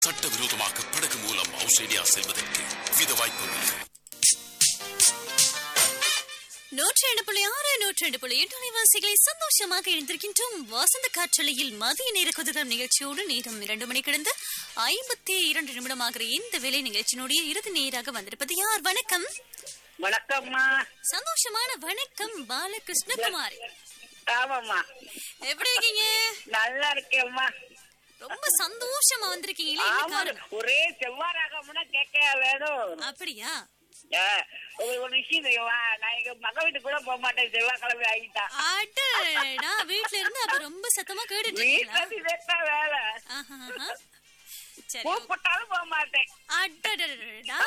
சட்டவிரோதமாக படகு மூலம் ஆஸ்திரேலியா செல்வதற்கு வித வாய்ப்புகள் நூற்றி ரெண்டு புள்ளி ஆறு நூற்றி ரெண்டு புள்ளி எட்டு அலைவாசிகளை சந்தோஷமாக இணைந்திருக்கின்றோம் வசந்த காற்றலையில் மதிய நேர குதிரம் நிகழ்ச்சியோடு நேரம் இரண்டு மணி கிடந்து ஐம்பத்தி இரண்டு நிமிடமாகிற இந்த வேலை நிகழ்ச்சியினுடைய இறுதி நேராக வந்திருப்பது யார் வணக்கம் வணக்கம்மா சந்தோஷமான வணக்கம் பாலகிருஷ்ணகுமார் ஆமாம்மா எப்படி இருக்கீங்க நல்லா இருக்கேம்மா ரொம்ப சந்தோஷமா வந்திருக்கீங்க இல்லையா? என்ன ஆமா காரணம் ஒரே செவ்வாறாகம்னா கேட்க வேணும் அப்படியா ஆ, ஒரு ஒரு விஷயம் தெரியுமா நான் எங்க மக வீட்டுக்கு கூட போக மாட்டேன் செவ்வாய்க்கிழமை ஆகிட்டா அடடா வீட்ல இருந்து அப்ப ரொம்ப சத்தமா கேட்டுட்டு இருக்கீங்களா வீட்டுல இதேதான் வேலை ஆஹா, ஆஹா. சரி கூப்பிட்டாலும் போக மாட்டேன் அடடடடா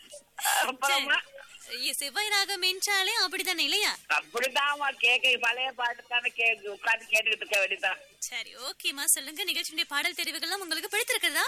அப்புறமா ஐய, செவ்வாய் ராகம் என்றாலே அப்படித்தானே இல்லையா அப்படிதான்மா கேட்க பழைய பாட்டு தானே கேக்கு உட்காந்து கேட்டுக்கிட்டு இருக்க வேண்டியதான் சரி ஓகேம்மா சொல்லுங்க நிகழ்ச்சியுடைய பாடல் தெரிவுகள்லாம் உங்களுக்கு பிடித்திருக்கிறதா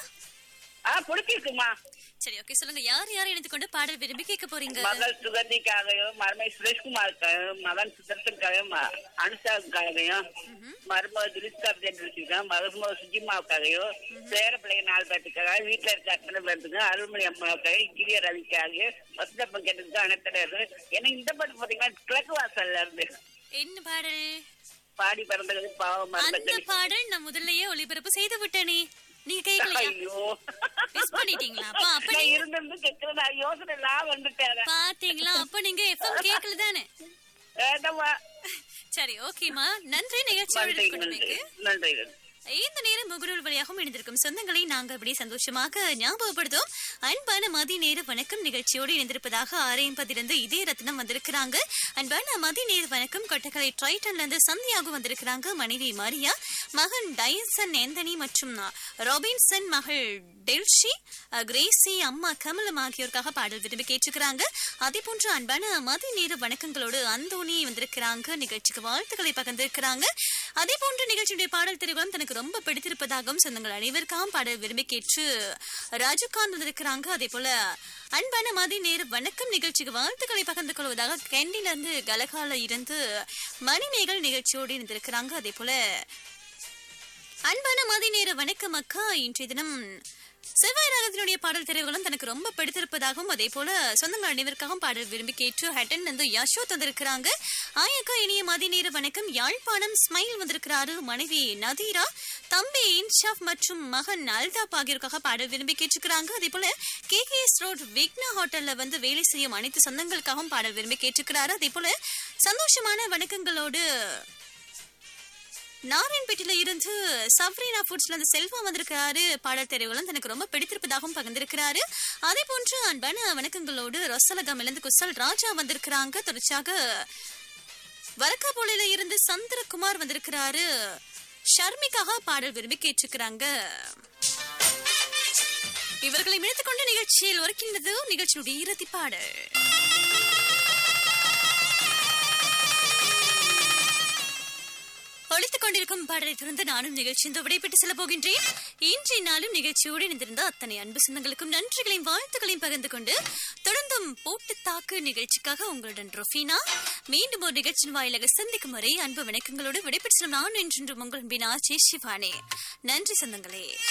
ஆ பிடிச்சிருக்குமா சரி ஓகே சொல்லுங்க யார் யார் இணைந்து கொண்டு பாடல் விரும்பி கேட்க போறீங்க மகள் சுகந்திக்காகவும் மருமை சுரேஷ்குமாருக்காகவும் மகன் சுதர்சனுக்காகவும் அனுஷாவுக்காகவும் மருமக துரிஸ்காபிதான் மருமக சுஜிமாவுக்காகவும் பேர பிள்ளைங்க நாலு பேர்த்துக்காக வீட்டுல இருக்க அத்தனை பேர்த்துக்கு அருள்மணி அம்மாவுக்காக கிரிய ரவிக்காக வசந்தப்பன் கேட்டதுக்கு அனைத்தனர் எனக்கு இந்த பாட்டு பாத்தீங்கன்னா கிழக்கு வாசல்ல இருந்து என்ன பாடல் பாடி பிறந்தது பாவம் அந்த மறந்தது பாடல் நான் முதல்லயே ஒளிபரப்பு செய்து விட்டேனே நீங்க கேட்கலையா ஐயோ மிஸ் பண்ணிட்டீங்களா அப்ப அப்ப நான் நீங்க இருந்து கேட்கறது யோசனை எல்லாம் வந்துட்டேன் பாத்தீங்களா அப்ப நீங்க எஃப்எம் கேட்கல தானே வேண்டாமா சரி ஓகேம்மா நன்றி நிகழ்ச்சியோட நன்றி கொண்டு நன்றி நன்றி இந்த நேரம் முகநூல் வழியாகவும் இணைந்திருக்கும் சொந்தங்களை நாங்கள் அப்படி சந்தோஷமாக ஞாபகப்படுத்தும் அன்பான மதி நேர வணக்கம் நிகழ்ச்சியோடு இணைந்திருப்பதாக ஆரையம்பதிலிருந்து இதே ரத்னம் வந்திருக்கிறாங்க அன்பான மதி நேர வணக்கம் கொட்டக்கலை ட்ரைட்டன்ல இருந்து சந்தியாகவும் வந்திருக்கிறாங்க மனைவி மரியா மகன் டயசன் ஏந்தனி மற்றும் ராபின்சன் மகள் டெல்ஷி அஹ், கிரேசி அம்மா கமலம் ஆகியோருக்காக பாடல் விரும்பி கேட்டுக்கிறாங்க அதே போன்று அன்பான மதி நேர வணக்கங்களோடு அந்தோனி வந்திருக்கிறாங்க நிகழ்ச்சிக்கு வாழ்த்துக்களை பகிர்ந்திருக்கிறாங்க அதே போன்ற நிகழ்ச்சியுடைய பாடல் தெரிவுகளும் தனக்கு ரொம்ப பிடித்திருப்பதாகவும் சொந்தங்கள் அனைவருக்காகவும் பாடல் விரும்பி கேட்டு ராஜுகாந்த் வந்திருக்கிறாங்க அதே போல அன்பான மதி நேர வணக்கம் நிகழ்ச்சிக்கு வாழ்த்துக்களை பகிர்ந்து கொள்வதாக கேண்டில இருந்து கலகால இருந்து மணிமேகல் நிகழ்ச்சியோடு இருந்திருக்கிறாங்க அதே போல அன்பான மதி நேர வணக்கம் அக்கா இன்றைய தினம் செவ்வாய் ராகத்தினுடைய பாடல் தெரிவுகளும் தனக்கு ரொம்ப பிடித்திருப்பதாகவும் அதே போல சொந்தங்கள் அனைவருக்காகவும் பாடல் விரும்பி கேட்டு ஹட்டன் வந்து யசோத் வந்திருக்கிறாங்க ஆயக்கா இனிய மதி நேர வணக்கம் யாழ்ப்பாணம் ஸ்மைல் வந்திருக்கிறாரு மனைவி நதீரா தம்பி இன்ஷாப் மற்றும் மகன் அல்தாப் ஆகியோருக்காக பாடல் விரும்பி கேட்டுக்கிறாங்க அதே போல K K S road Vigna ஹோட்டல்ல வந்து வேலை செய்யும் அனைத்து சொந்தங்களுக்காகவும் பாடல் விரும்பி கேட்டுக்கிறாரு அதே போல சந்தோஷமான வணக்கங்களோடு நாராயண்பேட்டையில இருந்து சவ்ரீனா ஃபுட்ஸ்ல இருந்து செல்வா வந்திருக்கிறாரு பாடல் தெரிவுகளும் தனக்கு ரொம்ப பிடித்திருப்பதாகவும் பகிர்ந்திருக்கிறாரு அதே போன்று அன்பான வணக்கங்களோடு ரொசலகம் இருந்து குசல் ராஜா வந்திருக்கிறாங்க தொடர்ச்சியாக வரக்காபோலில இருந்து சந்திரகுமார் வந்திருக்கிறாரு ஷர்மிக்காக பாடல் விரும்பி கேட்டிருக்கிறாங்க இவர்களை இணைத்துக் கொண்ட நிகழ்ச்சியில் ஒருக்கின்றது நிகழ்ச்சியுடைய இறுதி பாடல் ஒழித்துக் கொண்டிருக்கும் பாடலை தொடர்ந்து நானும் நிகழ்ச்சியின் விடைபெற்று செல்ல போகின்றேன் இன்றைய நாளும் நிகழ்ச்சியோடு இணைந்திருந்த அத்தனை அன்பு சொந்தங்களுக்கும் நன்றிகளையும் வாழ்த்துக்களையும் பகிர்ந்து கொண்டு தொடர்ந்தும் போட்டு தாக்கு நிகழ்ச்சிக்காக உங்களுடன் ரொஃபீனா மீண்டும் ஒரு நிகழ்ச்சியின் வாயிலாக சந்திக்கும் வரை அன்பு வணக்கங்களோடு விடைபெற்று செல்லும் நான் என்றென்றும் உங்கள் பினா சிவானே நன்றி சொந்தங்களே